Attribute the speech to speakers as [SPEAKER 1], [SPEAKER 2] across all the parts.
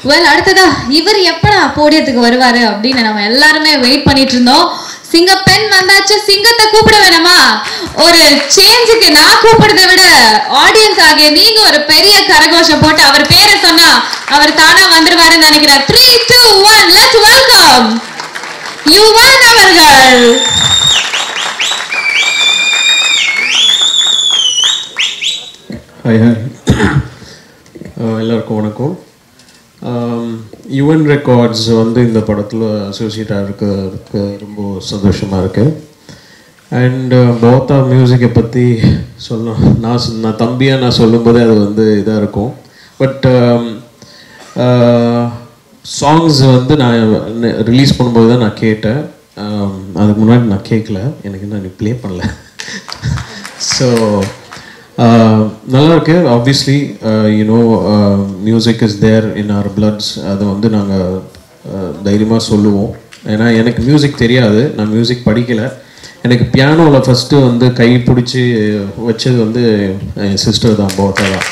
[SPEAKER 1] Well அடுத்ததா இவர் எப்படா போடியத்துக்கு வருவாரு அப்படின்னு நம்ம எல்லாருமே வெயிட் பண்ணிட்டு இருந்தோம் சிங்க பெண் வந்தாச்சு சிங்கத்தை கூப்பிட வேணாமா ஒரு சேஞ்சுக்கு நான் கூப்பிடுறதை விட ஆடியன்ஸ் ஆகிய நீங்க ஒரு பெரிய கரகோஷம் போட்டு அவர் பேரை சொன்னா அவர் தானா வந்துருவாருன்னு நினைக்கிறேன் three two one let's welcome Yuvan அவர்கள்
[SPEAKER 2] ஹாய் ஹாய் எல்லாருக்கும் வணக்கம் யுவன் ரெக்கார்ட்ஸ் வந்து இந்த படத்தில் அசோசியேட்டாக இருக்கிறதுக்கு ரொம்ப சந்தோஷமாக இருக்குது அண்ட் போத்தா மியூசிக்கை பற்றி சொல்ல நான் சொ- நான் தம்பியாக நான் சொல்லும்போதே அது வந்து இதாக இருக்கும் பட் சாங்ஸ் வந்து நான் ரிலீஸ் பண்ணும்போது தான் நான் கேட்டேன் Um, அதுக்கு முன்னாடி நான் கேட்கல எனக்கு நான் ப்ளே பண்ணல ஸோ நல்லா இருக்கு obviously you know music is there in our bloods அதை வந்து நாங்கள் தைரியமாக சொல்லுவோம் ஏன்னா எனக்கு மியூசிக் தெரியாது நான் மியூசிக் படிக்கலை எனக்கு பியானோவில் ஃபஸ்ட்டு வந்து கை பிடிச்சி வச்சது வந்து என் சிஸ்டர் தான் போத்தா தான்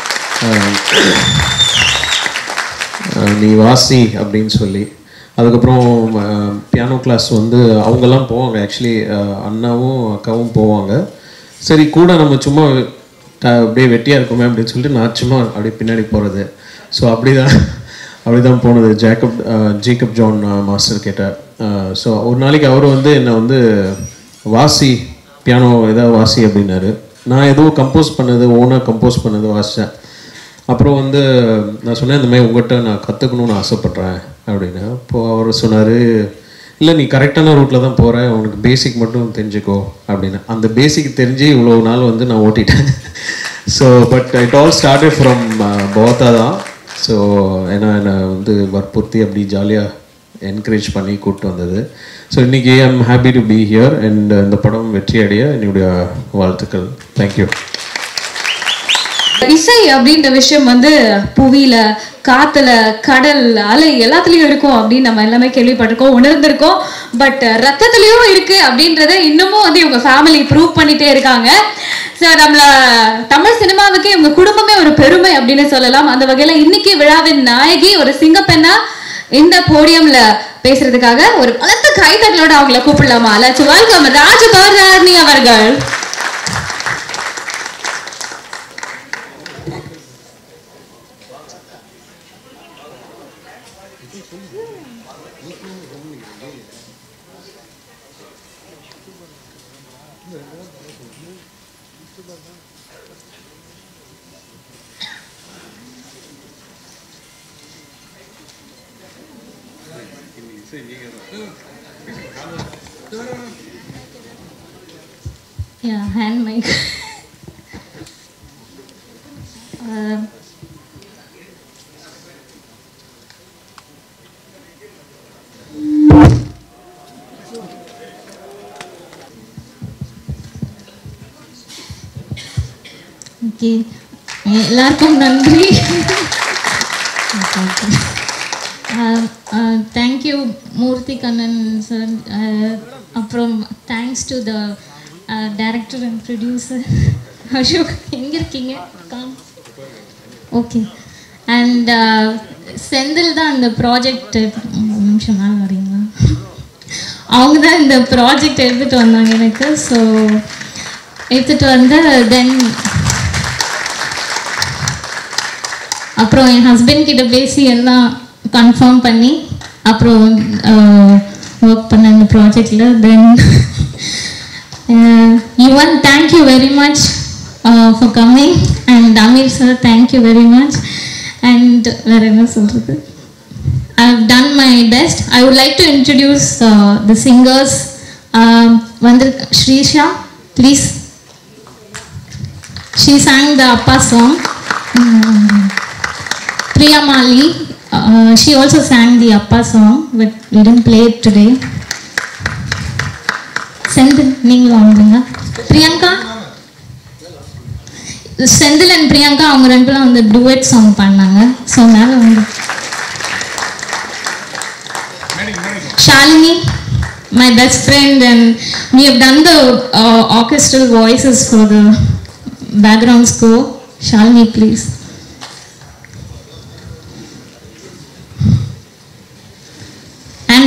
[SPEAKER 2] அஹ் நீ வாசி அப்படின்னு சொல்லி அதுக்கப்புறம் பியானோ கிளாஸ் வந்து அவங்கெல்லாம் போவாங்க ஆக்சுவலி அண்ணாவும் அக்காவும் போவாங்க சரி கூட நம்ம சும்மா ட- அப்படியே வெட்டியாக இருக்குமே அப்படின்னு சொல்லிட்டு நான் சும்மா அப்படியே பின்னாடி போகிறது ஸோ அப்படி தான் அப்படி தான் போனது ஜேக்கப் அஹ், ஜேக்கப் ஜான் மாஸ்டர் கேட்டார் ஸோ ஒரு நாளைக்கு அவர் வந்து என்னை வந்து வாசி பியானோ ஏதாவது வாசி அப்படின்னாரு நான் ஏதோ கம்போஸ் பண்ணது ஓனாக கம்போஸ் பண்ணது வாசித்தேன் அப்புறம் வந்து நான் சொன்னேன் இந்த மாதிரி உங்கள்கிட்ட நான் கற்றுக்கணும்னு ஆசைப்பட்றேன் அப்படின்னு அப்போது அவர் சொன்னார் இல்லை நீ கரெக்டான ரூட்டில் தான் போகிற உனக்கு பேசிக் மட்டும் தெரிஞ்சுக்கோ அப்படின்னு அந்த பேசிக் தெரிஞ்சு இவ்வளோ நாள் வந்து நான் ஓட்டிட்டேன் so but it all started from பவத்தா தான் ஸோ ஏன்னா என்னை வந்து வற்புறுத்தி அப்படி ஜாலியாக என்கரேஜ் பண்ணி கூப்பிட்டு வந்தது ஸோ இன்றைக்கி I'm happy to be here and இந்த படம் வெற்றி அடைய என்னுடைய வாழ்த்துக்கள் தேங்க்யூ
[SPEAKER 1] இசை அப்படின்ற விஷயம் வந்து புவியில காத்துல கடல் அலை எல்லாத்துலயும் இருக்கும் அப்படின்னு நம்ம எல்லாமே கேள்விப்பட்டிருக்கோம் உணர்ந்திருக்கோம் பட் ரத்தத்துலயும் இருக்கு அப்படின்றத இன்னமும் வந்து இவங்க ஃபேமிலி ப்ரூவ் பண்ணிட்டே இருக்காங்க ஸோ நம்மள தமிழ் சினிமாவுக்கு இவங்க குடும்பமே ஒரு பெருமை அப்படின்னு சொல்லலாம் அந்த வகையில இன்னைக்கு விழாவின் நாயகி ஒரு சிங்கப்பெண்ணா இந்த போடியம்ல பேசுறதுக்காக ஒரு பலத்த கைத்தட்டலோட அவங்கள கூப்பிடலாமா லட்ச வெல்கம் ராஜகௌரராணி அவர்கள் Yeah, hand mic. uh, okay எல்லாருக்கும் நன்றி தேங்க்யூ மூர்த்தி கண்ணன் சார் அப்புறம் thanks to the director and producer Ashok எங்கே இருக்கீங்க காம் ஓகே அண்ட் செந்தில் தான் இந்த ப்ராஜெக்ட் நிமிஷம் மேலே வரீங்களா அவங்க தான் இந்த ப்ராஜெக்ட் எடுத்துகிட்டு வந்தாங்க எனக்கு ஸோ எடுத்துகிட்டு வந்து தென் அப்புறம் என் ஹஸ்பண்ட் கிட்ட பேசி எல்லாம் கன்ஃபார்ம் பண்ணி அப்புறம் ஒர்க் பண்ண இந்த ப்ராஜெக்டில் then Yuvan thank you very much for coming and Ameer sir thank you very much and வேறு என்ன சொல்கிறது I have done my best. I would like to introduce uh, the singers. Um, Vandar Shrisha, please. She sang the Appa song. Mm. Priya Mali, uh, she also sang the Appa song, but we didn't play it today. Senthil நீங்களும் வாங்குங்க Priyanka Senthil and Priyanka அவங்க ரெண்டு பேரும் வந்து duet song பண்ணாங்க so மேலே வந்து Shalini, my best friend, and we have done the uh, orchestral voices for the background score. Shalini, please.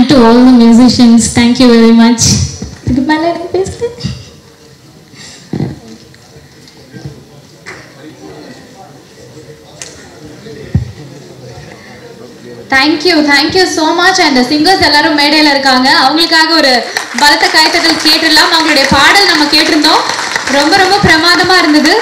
[SPEAKER 3] To all the musicians thank you very much இதுக்கு மேலே எனக்கு பேசுகிறேன்
[SPEAKER 1] thank you thank you so much and singers எல்லாரும் மேடையில் இருக்காங்க அவங்களுக்காக ஒரு பலத்த கைத்தட்டல் கேட்டுடலாம் அவங்களுடைய பாடல் நம்ம கேட்டிருந்தோம் ரொம்ப ரொம்ப பிரமாதமா இருந்தது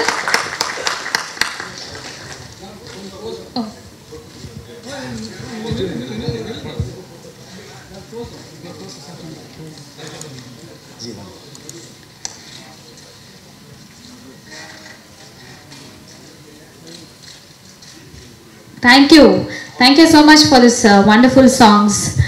[SPEAKER 1] Thank you. Thank you so much for this uh, wonderful songs.